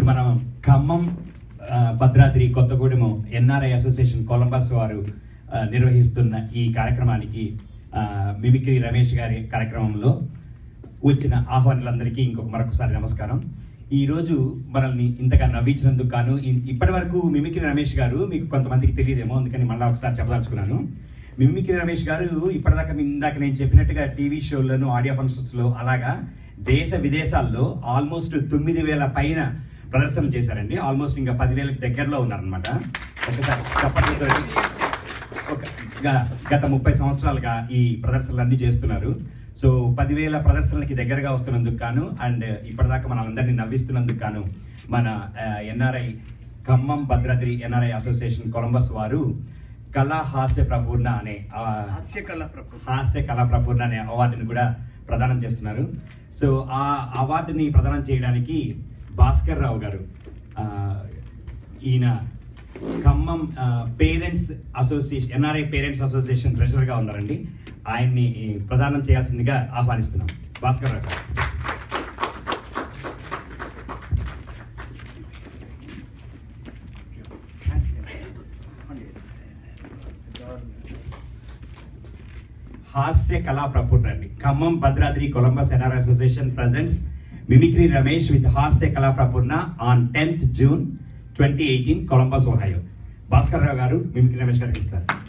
మనం ఖమ్మం ఆ, Bhadradri Kothagudem NRI association Columbus వారు ఆ, నిర్వహిస్తున్న ఈ కార్యక్రమానికి ఆ, మిమిక్రీ రమేష్ గారి కార్యక్రమంలో వచ్చిన ఆహ్వానులందరికీ ఇంకొక మరొకసారి నమస్కారం ఈ రోజు మనల్ని ఇంతగా నవ్వించినందుకు గాను ఇ- ఇప్పటి వరకు మిమిక్రీ రమేష్ గారు మీకు కొంతమందికి తెలియదేమో అందుకని మళ్ళీ ఒకసారి చెప్పదలుచుకున్నాను మిమిక్రీ రమేష్ గారు ఇప్పటిదాకా మీ- ఇందాక నేను చెప్పినట్టుగా టీవీ షోల్లోను ఆడియో ఫంక్షన్స్ లో అలాగా దేశ విదేశాల్లో ఆల్మోస్ట్ తొమ్మిది వేల పైన ప్రదర్శనలు చేశారండి ఆల్మోస్ట్ ఇంకా పదివేలకు దగ్గరలో ఉన్నారనమాట ఒకసారి చప్పట్లతో ఒక గ- గత ముప్పై సంవత్సరాలుగా ఈ ప్రదర్శనలన్నీ చేస్తున్నారు సో పదివేల ప్రదర్శనలకి దగ్గరగా వస్తున్నందుకు గాను అండ్ ఇప్పటిదాకా మన అందరినీ నవ్విస్తున్నందుకు గాను మన NRI Khammam Bhadradri NRI association Columbus వారు కళా హాస్య ప్రపూర్ణ అనే ఆ, హాస్య కళ ప్రకృతి హాస్య కళా ప్రపూర్ణ అనే అవార్డుని కూడా ప్రదానం చేస్తున్నారు సో ఆ అవార్డుని ప్రదానం చేయడానికి భాస్కర్ రావు గారు ఆ, ఈయన Khammam parents association NRI parents association treasurer గా ఉన్నారండి ఆయన్ని ప్రదానం చేయాల్సిందిగా ఆహ్వానిస్తున్నాం భాస్కర్ రావు గారు హాస్య కళా ప్రపూర్ణ అండి Khammam Bhadradri Columbus NR association presents mimicry Ramesh with హాస్య కళా ప్రపూర్ణ on tenth June twenty eighteen Columbus Ohio Bhaskar Rao garu mimicry Ramesh గారికి ఇస్తారు